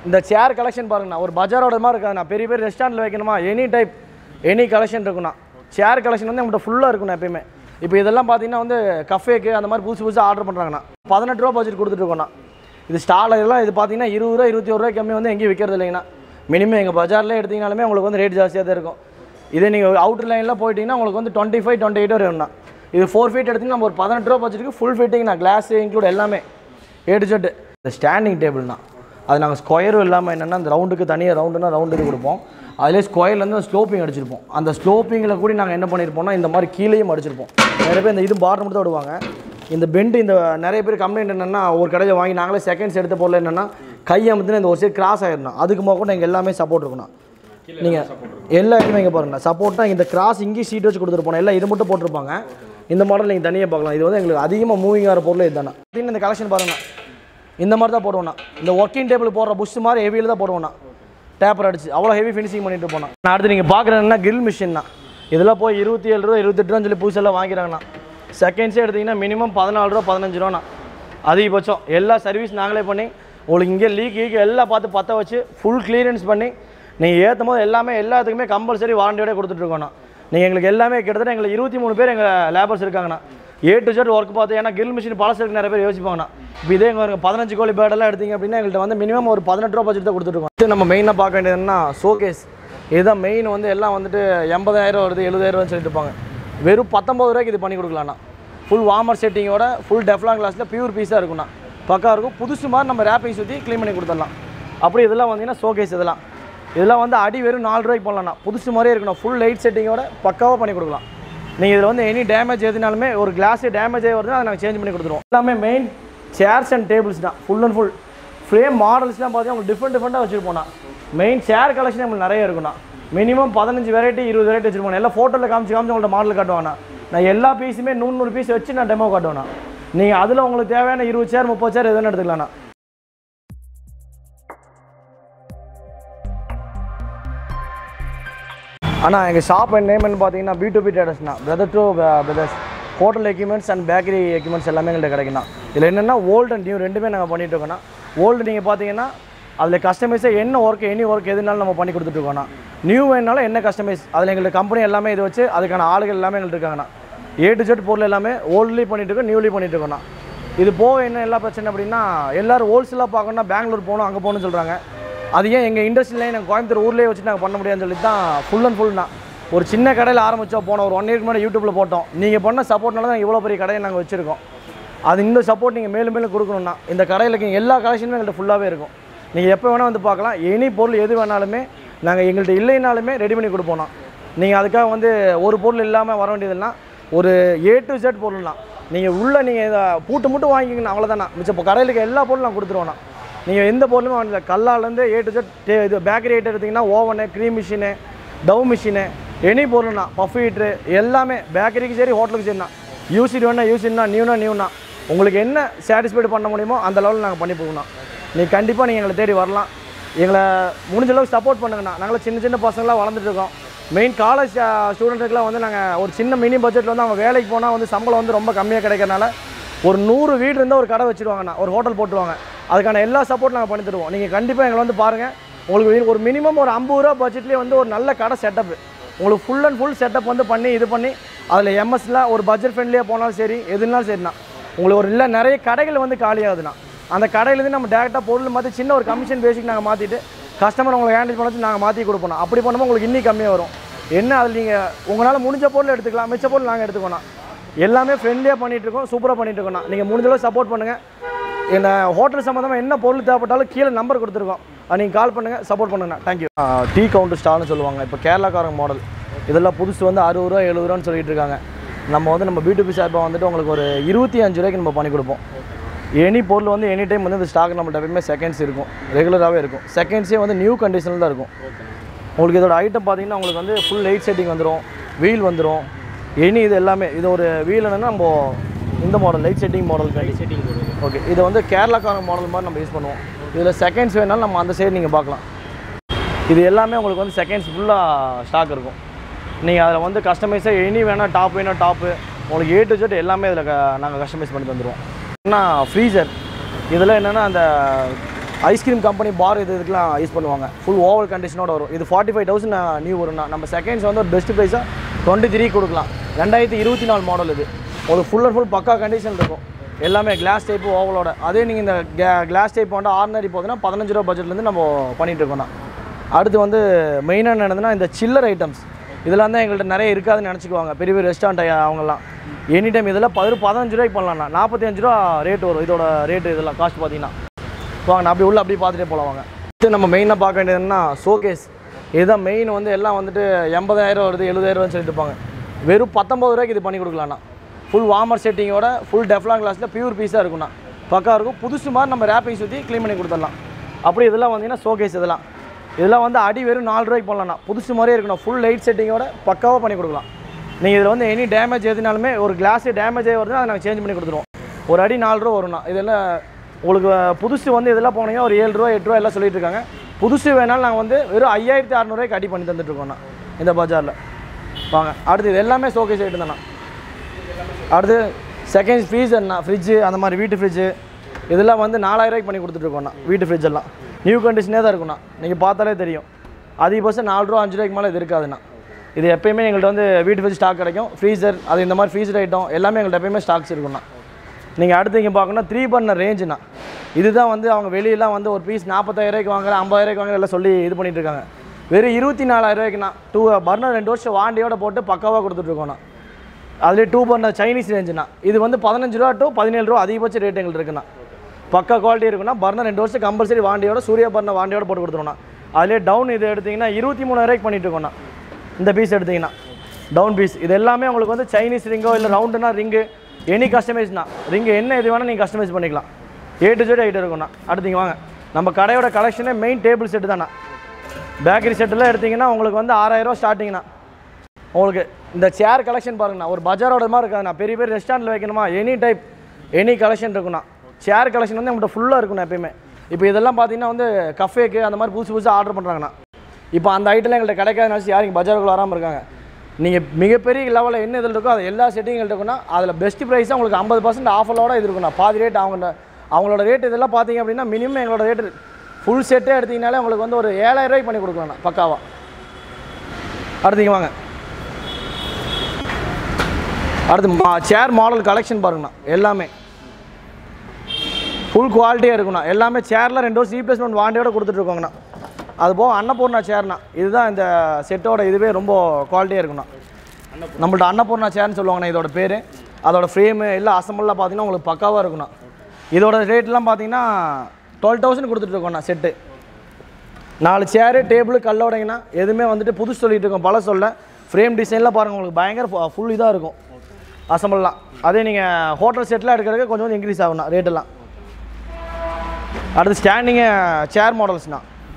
இந்த சேர் கலெக்ஷன் பாருங்கண்ணா ஒரு பஜாரோட மாதிரி இருக்காதுண்ணா பெரிய பெரிய ரெஸ்டாரண்ட்டில் வைக்கணுமா எனி டைப் எனி கலெக்ஷன் இருக்குண்ணா சேர் கலெக்ஷன் வந்து நம்மகிட்ட ஃபுல்லாக இருக்குண்ணா எப்பயுமே இப்போ இதெல்லாம் பார்த்தீங்கன்னா வந்து கஃபேக்கு அந்த மாதிரி புதுசு புதுசாக ஆர்டர் பண்ணுறாங்கண்ணா பதினெட்டு ரூபா பட்ஜெட் கொடுத்துட்டு இருக்கோண்ணா இது ஸ்டால் எல்லாம் இது பார்த்தீங்கன்னா இருபது ரூபா இருபத்தி ஒரு ரூபாய் கம்மி வந்து எங்கேயும் விற்கிறது இல்லைங்கண்ணா மினிமம் எங்கள் பஜார்லேயே எடுத்தீங்கனாலுமே உங்களுக்கு வந்து ரேட் ஜாஸ்தியாக தான் இருக்கும் இதே நீங்கள் அவுட்டர் லைனில் போயிட்டீங்கன்னா உங்களுக்கு வந்து டுவெண்ட்டி ஃபைவ் டுவெண்ட்டி எயிட் வரும்ண்ணா இது ஃபோர் ஃபீட் எடுத்தீங்கன்னா நம்ம ஒரு பதினெட்டு ரூபா பட்ஜெட்டுக்கு ஃபுல் ஃபிட்டிங்ண்ணா கிளாஸ் இன்க்ளூட் எல்லாமே ஏ டு ஜெட் இந்த ஸ்டாண்டிங் டேபிள்னா அது நாங்கள் ஸ்கொயரும் இல்லாமல் என்னென்னா அந்த ரவுண்டுக்கு தனியாக ரவுண்டுனா ரவுண்டுக்கு கொடுப்போம் அதிலே ஸ்கொயர்லேருந்து ஸ்லோப்பிங் அடிச்சிருப்போம் அந்த ஸ்லோப்பிங்கில் கூட நாங்கள் என்ன பண்ணியிருப்போம்னா இந்த மாதிரி கீழேயும் அடிச்சிருப்போம் நிறைய பேர் இந்த இது பார்டர் மட்டும் தான் விடுவாங்க இந்த பெண்டு இந்த நிறைய பேர் கம்ப்ளைண்ட் என்னென்னா ஒரு கடையில் வாங்கி நாங்களே செகண்ட்ஸ் எடுத்த பொருள் என்னென்னா கை அமுத்துனா இந்த ஒரு சைடு கிராஸ் ஆயிடணும் அதுக்கு போக கூட எங்கள் எல்லாமே சப்போர்ட் இருக்கணும் நீங்கள் எல்லா இடத்துமே இங்கே பாருங்க சப்போர்ட்னா இந்த கிராஸ் இங்கேயும் சீட் வச்சு கொடுத்துருப்போம் எல்லாம் இது மட்டும் போட்டிருப்பாங்க இந்த மாடல் நீங்கள் தனியாக பார்க்கலாம் இது வந்து எங்களுக்கு அதிகமாக மூவிங் ஆகிற பொருள் இதுதானே இந்த கலெக்ஷன் பாருங்கண்ணா இந்த மாதிரி தான் போடுவோண்ணா இந்த ஒர்க்கிங் டேபிள் போடுற புஷ் மாதிரி ஹெவியில் தான் போடுவோண்ணா டேப்பர் அடிச்சு அவ்வளோ ஹெவி ஃபினிஷிங் பண்ணிட்டு போனோம் நான் அடுத்து நீங்கள் பார்க்குறதுனா கிரில் மிஷின் தான் இதெல்லாம் போய் இருபத்தி ஏழு ரூபா இருபத்தெட்டு ரூபான்னு சொல்லி புதுசெல்லாம் வாங்கிறாங்கண்ணா செகண்ட்ஸே எடுத்தீங்கன்னா மினிமம் பதினாலு ரூபா பதினஞ்சு ரூபாண்ணா அதிகபட்சம் எல்லா சர்வீஸ் நாங்களே பண்ணி உங்களுக்கு இங்கே லீக் கீக் எல்லாம் பார்த்து பற்ற வச்சு ஃபுல் கிளியரன்ஸ் பண்ணி நீங்கள் ஏற்றும் போது எல்லாமே எல்லாத்துக்குமே கம்பல்சரி வாரண்டியோட கொடுத்துட்ருக்கோண்ணா நீங்கள் எங்களுக்கு எல்லாமே கிட்டத்தட்ட எங்களுக்கு இருபத்தி மூணு பேர் எங்கள் லேபர்ஸ் இருக்காங்கண்ணா ஏ டு ஜெட் ஒர்க் பார்த்து ஏன்னா கிரில் மிஷின் பழசுக்கு நிறைய பேர் யோசிப்பாங்கண்ணா இப்போ இதே இங்கே பதினஞ்சு கோழி பேடெல்லாம் எடுத்தீங்க அப்படின்னா எங்கள்கிட்ட வந்து மினிமம் ஒரு பதினெட்டு ரூபா பட்ஜெட் தான் கொடுத்துருக்கோம் இது நம்ம மெயினாக பார்க்க வேண்டியது என்னன்னா ஷோகேஸ் இதுதான் மெயின் வந்து எல்லாம் வந்துட்டு எண்பதாயிரம் வருது எழுபதாயிரம் சொல்லிட்டு இருப்பாங்க வெறும் பத்தொம்பது ரூபாய்க்கு இது பண்ணி கொடுக்கலாம்ண்ணா ஃபுல் வார்மர் செட்டிங்கோட ஃபுல் டெஃப்லாங் கிளாஸில் பியூர் பீஸாக இருக்கும்ண்ணா பக்கா இருக்கும் புதுசு மாதிரி நம்ம ரேப்பிங் சுற்றி க்ளீன் பண்ணி கொடுத்துடலாம் அப்படி இதெல்லாம் வந்தீங்கன்னா ஷோகேஸ் இதெல்லாம் இதெல்லாம் வந்து அடி வெறும் நாலு ரூபாய்க்கு போடலாம்ண்ணா புதுசு மாதிரியே இருக்கணும் ஃபுல் லைட் செட்டிங்கோட பக்காவாக பண்ணி கொடுக்கலாம் நீங்கள் இதில் வந்து எனி டேமேஜ் எதுனாலுமே ஒரு கிளாஸே டேமேஜ் ஆகி வருதுன்னா அதை நாங்கள் சேஞ்ச் பண்ணி கொடுத்துருவோம் எல்லாமே மெயின் சேர்ஸ் அண்ட் டேபிள்ஸ் தான் ஃபுல் அண்ட் ஃபுல் ஃப்ரேம் மாடல்ஸ்லாம் பார்த்தீங்கன்னா உங்களுக்கு டிஃப்ரெண்ட் டிஃப்ரெண்ட்டாக வச்சுருப்போம்ண்ணா மெயின் சேர் கலெக்ஷன் நம்மளுக்கு நிறைய இருக்குண்ணா மினிமம் பதினஞ்சு வெரைட்டி இருபது வெரைட்டி வச்சுருப்போம் எல்லாம் ஃபோட்டோவில் காமிச்சு காமிச்சு உங்கள்ட்ட மாடல் காட்டுவாங்கண்ணா நான் எல்லா பீஸுமே நூறு நூறு பீஸ் வச்சு நான் டெமோ காட்டுவேண்ணா நீங்கள் அதில் உங்களுக்கு தேவையான இருபது சேர் முப்பது சேர் எதுன்னு எடுத்துக்கலாம்ண்ணா ஆனால் எங்கள் ஷாப் நேம்னு பார்த்தீங்கன்னா பி டு பி ட்ரேடர்ஸ்னா brother to brothers hotel equipments and bakery equipments எல்லாமே எங்கள்கிட்ட கிடைக்குண்ணா இதில் என்னென்னா ஓல்டு அண்ட் நியூ ரெண்டுமே நாங்கள் பண்ணிட்டு இருக்கோம்னா ஓல்டு நீங்கள் பார்த்தீங்கன்னா அதில் கஸ்டமைஸாக என்ன ஒர்க் எனி ஒர்க் எதுனாலும் நம்ம பண்ணி கொடுத்துட்ருக்கோண்ணா நியூ வேணாலும் என்ன கஸ்டமைஸ் அதில் எங்களுக்கு கம்பெனி எல்லாமே இது வச்சு அதுக்கான ஆளுகள் எல்லாமே எங்கள்கிட்ட இருக்காங்கண்ணா ஏ டு ஜெட் பொருள் எல்லாமே ஓல்ட்லேயும் பண்ணிட்டு இருக்கோம் நியூலி பண்ணிட்டு இருக்கோம்ண்ணா இது போக என்ன எல்லா பிரச்சனை அப்படின்னா எல்லாரும் ஹோல்சேலாக பார்க்கணும்னா பெங்களூர் போகணும் அங்கே போகணும்னு சொல்கிறாங்க அது ஏன் எங்கள் இண்டஸ்ட்ரியிலே நாங்கள் கோயம்புத்தூர் ஊர்லேயே வச்சு நாங்கள் பண்ண முடியாதுன்னு சொல்லி தான் ஃபுல் அண்ட் ஃபுல்னா ஒரு சின்ன கடையில் ஆரம்பித்தோம் போனோம் ஒரு ஒன் இயர்க்கு முன்னாடி யூடியூப்பில் போட்டோம் நீங்கள் பண்ண சப்போர்ட்னால தான் இவ்வளோ பெரிய கடையை நாங்கள் வச்சுருக்கோம் அது இந்த சப்போர்ட் நீங்கள் மேலும் மேலும் கொடுக்கணும்னா இந்த கடையில் இருக்க எல்லா கலெக்ஷனுமே எங்கள்கிட்ட ஃபுல்லாகவே இருக்கும் நீங்கள் எப்போ வேணால் வந்து பார்க்கலாம் எனி பொருள் எது வேணாலுமே நாங்கள் எங்கள்கிட்ட இல்லைனாலுமே ரெடி பண்ணி கொடுப்போம்னா நீங்கள் அதுக்காக வந்து ஒரு பொருள் இல்லாமல் வர வேண்டியதுன்னா ஒரு ஏ டு Z பொருள்லாம் நீங்கள் உள்ளே நீங்கள் இதை பூட்டு மட்டும் வாங்கிக்கிங்கண்ணா அவ்வளோதாண்ணா மிச்சம் இப்போ கடையில் இருக்க எல்லா பொருளும் நான் கொடுத்துருவோண்ணா நீங்கள் எந்த பொருளுமே வாங்கல கல்லாலேருந்து ஏ டு Z இது பேக்கரி ஐட்டம் எடுத்திங்கன்னா oven cream machine dough machine any பொருள்ண்ணா பஃப் ஹீட்ரு எல்லாமே பேக்கரிக்கு சரி ஹோட்டலுக்கு சரிண்ணா யூசிட் வேணா யூசிட்னா நியூனா நியூனா உங்களுக்கு என்ன சாட்டிஸ்ஃபைடு பண்ண முடியுமோ அந்த லெவலில் நாங்கள் பண்ணி போகணும் நீ கண்டிப்பாக நீங்கள் எங்களை தேடி வரலாம் எங்களை முடிஞ்ச அளவுக்கு சப்போர்ட் பண்ணுங்கண்ணா நாங்களும் சின்ன சின்ன பசங்களாம் வளர்ந்துட்டு இருக்கோம் மெயின் காலேஜ் ஸ்டூடெண்ட்டுக்குலாம் வந்து நாங்கள் ஒரு சின்ன மினி பட்ஜெட்டில் வந்து அவங்க வேலைக்கு போனால் வந்து சம்பளம் வந்து ரொம்ப கம்மியாக கிடைக்கிறனால ஒரு நூறு வீடு இருந்தால் ஒரு கடை வச்சுருவாங்கண்ணா ஒரு ஹோட்டல் போட்டுருவாங்க அதுக்கான எல்லா சப்போர்ட் நாங்கள் பண்ணி தருவோம் நீங்கள் கண்டிப்பாக எங்களை வந்து பாருங்கள் உங்களுக்கு ஒரு மினிமம் ஒரு ஐம்பது ரூபா பட்ஜெட்லேயே வந்து ஒரு நல்ல கடை செட்டப் உங்களுக்கு ஃபுல் அண்ட் ஃபுல் செட்டப் வந்து பண்ணி இது பண்ணி அதில் எம்எஸ்ல ஒரு பட்ஜெட் ஃப்ரெண்ட்லியாக போனாலும் சரி எதுனாலும் சரிண்ணா உங்களுக்கு ஒரு இல்லை நிறைய கடைகள் வந்து காலியாகுதுண்ணா அந்த கடையிலேருந்து நம்ம டேரெக்டாக பொருள் மாற்றி சின்ன ஒரு கமிஷன் பேசிக் நாங்கள் மாற்றிட்டு கஸ்டமர் உங்களுக்கு ஹேண்டில் பண்ண வச்சு நாங்கள் மாற்றி கொடுப்போம் அப்படி பண்ணும்போது உங்களுக்கு இன்னி கம்மியாக வரும் என்ன அதில் நீங்கள் உங்களால் முடிஞ்ச பொருள் எடுத்துக்கலாம் மிச்ச பொருள் நாங்கள் எடுத்துக்கோண்ணா எல்லாமே ஃப்ரெண்ட்லியாக பண்ணிட்டு இருக்கோம் சூப்பராக பண்ணிட்டு இருக்கோண்ணா நீங்கள் முடிஞ்ச அளவு சப்போர்ட் பண்ணுங்கள் என்ன ஹோட்டல் சம்மந்தமாக என்ன பொருள் தேவைப்பட்டாலும் கீழே நம்பர் கொடுத்துருக்கோம் அது நீங்கள் கால் பண்ணுங்கள் சப்போர்ட் பண்ணுங்கண்ணா தேங்க்யூ டீ கவுண்டர் ஸ்டால்னு சொல்லுவாங்க இப்போ கேரளாக்காரங்க மாடல் இதெல்லாம் புதுசு வந்து அறுபது ரூபா எழுபது ரூபான்னு சொல்லிட்டு இருக்காங்க நம்ம வந்து நம்ம பிடிபி சார்பாக வந்துட்டு உங்களுக்கு ஒரு இருபத்தி அஞ்சு ரூபாய்க்கு நம்ம பண்ணி கொடுப்போம் எனி பொருள் வந்து எனி டைம் வந்து இந்த ஸ்டாக் நம்மள்ட்ட எப்பயுமே செகண்ட்ஸ் இருக்கும் ரெகுலராகவே இருக்கும் செகண்ட்ஸே வந்து நியூ கண்டிஷனில் தான் இருக்கும் உங்களுக்கு இதோட ஐட்டம் பார்த்தீங்கன்னா உங்களுக்கு வந்து ஃபுல் லைட் செட்டிங் வந்துடும் வீல் வந்துடும் எனி இது எல்லாமே இது ஒரு வீல் என்னன்னா நம்ம இந்த model light setting model light setting okay இது வந்து கேரளாக்காரங்க மாடல் மாதிரி நம்ம யூஸ் பண்ணுவோம் இதில் செகண்ட்ஸ் வேணாலும் நம்ம அந்த சைடு நீங்கள் பார்க்கலாம் இது எல்லாமே உங்களுக்கு வந்து செகண்ட்ஸ் ஃபுல்லாக ஸ்டாக் இருக்கும் நீங்கள் அதில் வந்து கஸ்டமைஸாக எனி வேணால் டாப் வேணால் டாப்பு உங்களுக்கு ஏ டு ஜெட் எல்லாமே இதில் நாங்கள் கஸ்டமைஸ் பண்ணி தந்துடுவோம் ஏன்னா ஃப்ரீசர் இதில் என்னென்னா அந்த ஐஸ்கிரீம் கம்பெனி பார் இது இதுக்கெலாம் யூஸ் பண்ணுவாங்க ஃபுல் ஓவல் கண்டிஷனோட வரும் இது ஃபார்ட்டி ஃபைவ் தௌசண்ட் நியூ வரும்னா நம்ம செகண்ட்ஸ் வந்து ஒரு பெஸ்ட் ப்ரைஸாக டுவெண்ட்டி த்ரீ கொடுக்கலாம் ரெண்டாயிரத்தி இருபத்தி நாலு மாடல் இது ஒரு ஃபுல் அண்ட் ஃபுல் பக்கா கண்டிஷன் இருக்கும் எல்லாமே கிளாஸ் டைப்பு ஓவலோட அதே நீங்கள் இந்த கிளாஸ் டைப் வந்து ஆர்டினரி போகுதுன்னா பதினஞ்சு ரூபா பட்ஜெட்லேருந்து நம்ம பண்ணிகிட்டு இருக்கோம்னா அடுத்து வந்து மெயினாக என்னதுன்னா இந்த சில்லர் ஐட்டம்ஸ் இதெல்லாம் தான் எங்கள்கிட்ட நிறைய இருக்காதுன்னு நினச்சிக்குவாங்க பெரிய பெரிய ரெஸ்டாரண்ட் அவங்கெல்லாம் எனி டைம் இதெல்லாம் பது பதினஞ்சு ரூபாய்க்கு பண்ணலாம்ண்ணா நாற்பத்தி அஞ்சு ரூபா ரேட் வரும் இதோட ரேட்டு இதெல்லாம் காஸ்ட் பார்த்தீங்கன்னா வாங்க நான் அப்படி உள்ள அப்படி பார்த்துட்டே போகலாம் வாங்க அடுத்து நம்ம மெயினாக பார்க்க வேண்டியது என்னன்னா ஷோகேஸ் இதுதான் மெயின் வந்து எல்லாம் வந்துட்டு எண்பதாயிரம் வருது எழுபதாயிரம்னு சொல்லிட்டு இருப்பாங்க வெறும் பத்தொம்பது ரூபாய்க்கு இது பண்ணி கொடுக்கலாம்ண்ணா ஃபுல் வார்மர் செட்டிங்கோட ஃபுல் டெஃப்லாங் கிளாஸில் பியூர் பீஸாக இருக்கும்ண்ணா பக்கா இருக்கும் புதுசு மாதிரி நம்ம ரேப்பிங் சுற்றி க்ளீன் பண்ணி கொடுத்துடலாம் அப்படி இதெல்லாம் வந்தீங்கன்னா ஷோகேஸ் இதெல்லாம் இதெல்லாம் வந்து அடி வெறும் நாலு ரூபாய்க்கு போடலாம்ண்ணா புதுசு மாதிரியே இருக்கணும் ஃபுல் லைட் செட்டிங்கோட பக்காவாக பண்ணி கொடுக்கலாம் நீங்கள் இதில் வந்து எனி டேமேஜ் எதுனாலுமே ஒரு கிளாஸ் டேமேஜ் ஆகி வருதுன்னா அதை நாங்கள் சேஞ்ச் பண்ணி கொடுத்துருவோம் ஒரு அடி நாலு ரூபா வரும்ண்ணா இதெல்லாம் உங்களுக்கு புதுசு வந்து இதெல்லாம் போனீங்கன்னா ஒரு ஏழு ரூபா எட்டு ரூபா எல்லாம் சொல்லிட்டு இருக்காங்க புதுசு வேணாலும் நாங்கள் வந்து வெறும் ஐயாயிரத்தி அறநூறுவாய்க்கு அடி பண்ணி தந்துட்டுருக்கோண்ணா இந்த பஜாரில் வாங்க அடுத்து இது எல்லாமே ஷோகேஸ் ஐட்டம் தானே அடுத்து செகண்ட் ஃப்ரீசர்ண்ணா ஃப்ரிட்ஜு அந்த மாதிரி வீட்டு ஃப்ரிட்ஜு இதெல்லாம் வந்து நாலாயிரூவாய்க்கு பண்ணி கொடுத்துட்ருக்கோண்ணா வீட்டு ஃப்ரிட்ஜ் எல்லாம் நியூ கண்டிஷனே தான் இருக்குண்ணா நீங்கள் பார்த்தாலே தெரியும் அதிகபட்சம் நாலு ரூபா அஞ்சு ரூபாய்க்கு மேலே இது இருக்காதுண்ணா இது எப்பயுமே எங்கள்கிட்ட வந்து வீட்டு ஃப்ரிட்ஜ் ஸ்டாக் கிடைக்கும் ஃப்ரீசர் அது இந்த மாதிரி ஃப்ரீசர் ஐட்டம் எல்லாமே எங்கள்கிட்ட எப்பயுமே ஸ்டாக்ஸ் இருக்குண்ணா நீங்கள் அடுத்து இங்கே பார்க்கணும்னா த்ரீ பர்னர் ரேஞ்சுண்ணா இதுதான் வந்து அவங்க வெளியெல்லாம் வந்து ஒரு பீஸ் நாற்பத்தாயிரூவாய்க்கு வாங்குற ஐம்பதாயிரூவாய்க்கு வாங்குற எல்லாம் சொல்லி இது பண்ணிட்டு இருக்காங்க வெறும் இருபத்தி நாலாயிரூவாய்க்குண்ணா டூ பர்னர் ரெண்டு வருஷம் வாண்டியோட போட்டு பக்காவாக கொடுத்துட்ருக்கோண்ணா அதுலேயே டூ பர்னர் சைனீஸ் ரேஞ்சுண்ணா இது வந்து பதினஞ்சு ரூபா டு பதினேழு ரூபா அதிகபட்ச ரேட் எங்களுக்கு இருக்குண்ணா பக்கா குவாலிட்டி இருக்குன்னா பர்னர் ரெண்டு வருஷம் கம்பல்சரி வாண்டியோட சூர்யா பர்னர் வாண்டியோட போட்டு கொடுத்துருவோண்ணா அதுலேயே டவுன் இது எடுத்தீங்கன்னா இருபத்தி மூணாயிரூவாய்க்கு பண்ணிட்டு இருக்கோண்ணா இந்த பீஸ் எடுத்தீங்கன்னா டவுன் பீஸ் இது எல்லாமே உங்களுக்கு வந்து சைனீஸ் ரிங்கோ இல்லை ரவுண்டுனா ரிங்கு எனி கஸ்டமைஸ்னா ரிங்கு என்ன இது வேணால் நீங்கள் கஸ்டமைஸ் பண்ணிக்கலாம் ஏ டு ஜெட் ஐட்டம் இருக்கும்ண்ணா அடுத்தீங்க வாங்க நம்ம கடையோட கலெக்ஷனே மெயின் டேபிள் செட்டு தானே பேக்கரி செட்டெல்லாம் எடுத்தீங்கன்னா உங்களுக்கு வந்து ஆறாயிரரூவா ஸ்டார்டிங்ண்ணா உங்களுக்கு இந்த சேர் கலெக்ஷன் பாருங்கண்ணா ஒரு பஜாரோட மாதிரி இருக்காதுண்ணா பெரிய பெரிய ரெஸ்டாரண்ட்டில் வைக்கணுமா எனி டைப் எனி கலெக்ஷன் இருக்குண்ணா சேர் கலெக்ஷன் வந்து நம்மகிட்ட ஃபுல்லாக இருக்குண்ணா எப்பயுமே இப்போ இதெல்லாம் பார்த்தீங்கன்னா வந்து கஃபேக்கு அந்த மாதிரி புதுசு புதுசாக ஆர்டர் பண்ணுறாங்கண்ணா இப்போ அந்த ஐட்டம்லாம் எங்கள்கிட்ட கிடைக்காதனால யாரும் இங்கே பஜாருக்குள்ள வராமல் இருக்காங்க நீங்கள் மிகப்பெரிய லெவலில் என்ன இதில் இருக்கோ அது எல்லா செட்டிங் எங்கள்கிட்ட இருக்குன்னா அதில் பெஸ்ட் ப்ரைஸாக உங்களுக்கு ஐம்பது பர்சன்ட் ஆஃபரோட இது இருக்குண்ணா பாதி ரேட் அவங்க அவங்களோட ரேட் இதெல்லாம் பார்த்தீங்க அப்படின்னா மினிமம் எங்களோட ரேட் ஃபுல் செட்டே எடுத்தீங்கனாலே உங்களுக்கு வந்து ஒரு ஏழாயிரம் ரூபாய்க்கு பண்ணி கொடுக்கலாம்ண்ணா பக்காவா அடுத்தீங்க வாங்க அடுத்து சேர் மாடல் கலெக்ஷன் பாருங்கண்ணா எல்லாமே ஃபுல் குவாலிட்டியாக இருக்குண்ணா எல்லாமே சேரில் ரெண்டு வருஷம் ரீப்ளேஸ்மெண்ட் வாண்டியோட கொடுத்துட்ருக்கோங்கண்ணா அது போக அன்னபூர்ணா சேர்ண்ணா இதுதான் இந்த செட்டோட இதுவே ரொம்ப குவாலிட்டியாக இருக்குண்ணா நம்மள்ட்ட அன்னபூர்ணா சேர்னு சொல்லுவாங்கண்ணா இதோட பேர் அதோட ஃப்ரேமு எல்லாம் அசம்பிளாக பார்த்தீங்கன்னா உங்களுக்கு பக்காவாக இருக்குண்ணா இதோட ரேட்லாம் பார்த்தீங்கன்னா டுவெல் தௌசண்ட் கொடுத்துட்ருக்கோண்ணா செட்டு நாலு சேரு டேபிள் கல்லோடைங்கண்ணா எதுவுமே வந்துட்டு புதுசு சொல்லிட்டு இருக்கோம் பல சொல்ல ஃப்ரேம் டிசைன்லாம் பாருங்கள் உங்களுக்கு பயங்கர ஃபுல் இதாக இருக்கும் அசம்பிள்லாம் அதே நீங்கள் ஹோட்டல் செட்டில் எடுக்கிறதுக்கு கொஞ்சம் கொஞ்சம் இன்க்ரீஸ் ஆகும்ண்ணா ரேட்டெல்லாம் அடுத்து ஸ்டாண்டிங்கு சேர் மாடல்ஸ்ண்ணா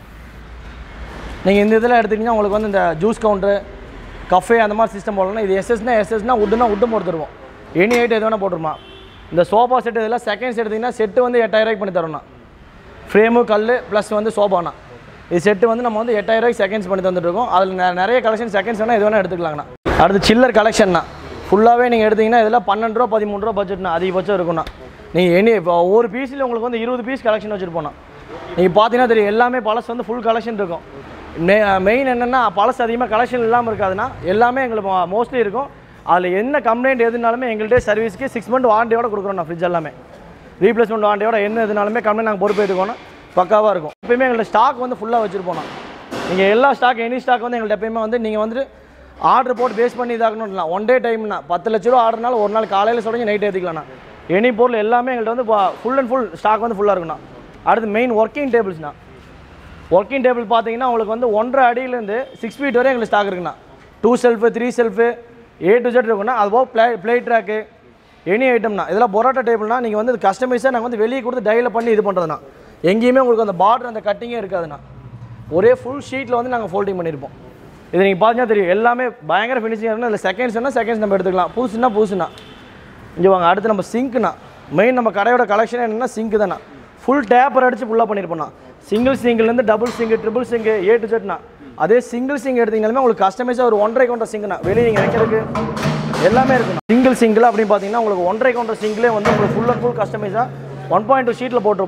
நீங்கள் இந்த இதில் எடுத்துக்கிட்டிங்கன்னா உங்களுக்கு வந்து இந்த ஜூஸ் கவுண்ட்ரு கஃபே அந்த மாதிரி சிஸ்டம் போடலாம் இது எஸ்எஸ்னா எஸ்எஸ்னா உட்டுனா உட்டு போட்டு தருவோம் எனி ஐட்டம் எது வேணால் போட்டுருமா இந்த சோஃபா செட் இதெல்லாம் செகண்ட்ஸ் எடுத்திங்கன்னா செட்டு வந்து எட்டாயிரூவாய்க்கு பண்ணி தரோம்ண்ணா ஃப்ரேமு கல் ப்ளஸ் வந்து சோஃபாண்ணா இது செட்டு வந்து நம்ம வந்து எட்டாயிரூவாய்க்கு செகண்ட்ஸ் பண்ணி தந்துட்டுருக்கோம் அதில் நெ- நிறைய கலெக்ஷன் செகண்ட்ஸ் வேணால் எது வேணால் எடுத்துக்கலாங்கண்ணா அடுத்து சில்லர் கலெக்ஷன்னா ஃபுல்லாகவே நீங்கள் எடுத்தீங்கன்னா இதெல்லாம் பன்னெண்டு ரூபா பதிமூணு ரூபா பட்ஜெட்னா அதிகபட்சம் இருக்கும்ண்ணா நீங்கள் எனி இப்போ ஒவ்வொரு பீஸில் உங்களுக்கு வந்து இருபது பீஸ் கலெக்ஷன் வச்சுருப்போம்ண்ணா நீங்கள் பார்த்தீங்கன்னா தெரியும் எல்லாமே பழசு வந்து ஃபுல் கலெக்ஷன் இருக்கும் மெ மெயின் என்னென்னா பழசு அதிகமாக கலெக்ஷன் இல்லாமல் இருக்காதுன்னா எல்லாமே எங்களுக்கு மோஸ்ட்லி இருக்கும் அதில் என்ன கம்ப்ளைண்ட் எதுனாலுமே எங்கள்கிட்ட சர்வீஸ்க்கு சிக்ஸ் மந்த் வாரண்டியோட கொடுக்குறோம் நான் ஃப்ரிட்ஜ் எல்லாமே ரீப்ளேஸ்மெண்ட் வாரண்டியோட என்ன எதுனாலுமே கம்ப்ளைண்ட் நாங்கள் பொறுப்பேற்றுக்கோணும் பக்காவாக இருக்கும் எப்பயுமே எங்கள்ட்ட ஸ்டாக் வந்து ஃபுல்லாக வச்சுருப்போம் நான் நீங்கள் எல்லா ஸ்டாக் எனி ஸ்டாக் வந்து எங்கள்ட்ட எப்பயுமே வந்து நீங்கள் வந்துட்டு ஆர்டர் போட்டு பேஸ் பண்ணி இதாக்கணும்னா ஒன் டே டைம்னா பத்து லட்ச ரூபா ஆர்டர்னால ஒரு நாள் காலையில் சொல்லுங்க நைட் ஏற்றிக்கலாம்ண்ணா எனி பொருள் எல்லாமே எங்கள்கிட்ட வந்து ஃபுல் அண்ட் ஃபுல் ஸ்டாக் வந்து ஃபுல்லாக இருக்குண்ணா அடுத்து மெயின் ஒர்க்கிங் டேபிள்ஸ்ண்ணா ஒர்க்கிங் டேபிள் பார்த்தீங்கன்னா உங்களுக்கு வந்து ஒன்றரை அடியிலேருந்து சிக்ஸ் ஃபீட் வரை எங்களுக்கு ஸ்டாக் இருக்குண்ணா two shelf three shelf A to Z இருக்குண்ணா அது போக ப்ளே ப்ளே ட்ராக்கு எனி ஐட்டம்னா இதெல்லாம் பொரோட்டா டேபிள்னா நீங்கள் வந்து கஸ்டமைஸாக நாங்கள் வந்து வெளியே கொடுத்து டையில் பண்ணி இது பண்ணுறதுண்ணா எங்கேயுமே உங்களுக்கு அந்த பார்டர் அந்த கட்டிங்கே இருக்காதுண்ணா ஒரே ஃபுல் ஷீட்டில் வந்து நாங்கள் ஃபோல்டிங் பண்ணியிருப்போம் இது நீங்கள் பார்த்தீங்கன்னா தெரியும் எல்லாமே பயங்கர ஃபினிஷிங் இருக்குன்னா இல்லை செகண்ட்ஸ்னா செகண்ட்ஸ் நம்ம எடுத்துக்கலாம் புதுசுனா புதுசுனா இங்கே வாங்க அடுத்து நம்ம சிங்க்னா மெயின் நம்ம கடையோட கலெக்ஷன் என்னன்னா சிங்க் தானே ஃபுல் டேப்பர் அடிச்சு ஃபுல்லாக பண்ணியிருப்போம்ண்ணா சிங்கிள் சிங்கிள்லேருந்து double sink triple sink A to ஜெட்னா அதே சிங்கிள் சிங் எடுத்தீங்கனாலுமே உங்களுக்கு கஸ்டமைஸாக ஒரு ஒன்றரை கவுண்டர் சிங்க்னா வெளியே நீங்கள் வைக்கிறதுக்கு எல்லாமே இருக்குண்ணா சிங்கிள் சிங்கிள் அப்படின்னு பார்த்தீங்கன்னா உங்களுக்கு ஒன்றரை கவுண்டர் சிங்கிளே வந்து உங்களுக்கு ஃபுல் அண்ட் ஃபுல் கஸ்டமைஸாக ஒன் பாயிண்ட் டூ ஷீட்டில் போட்டிருப்போம்ண்ணா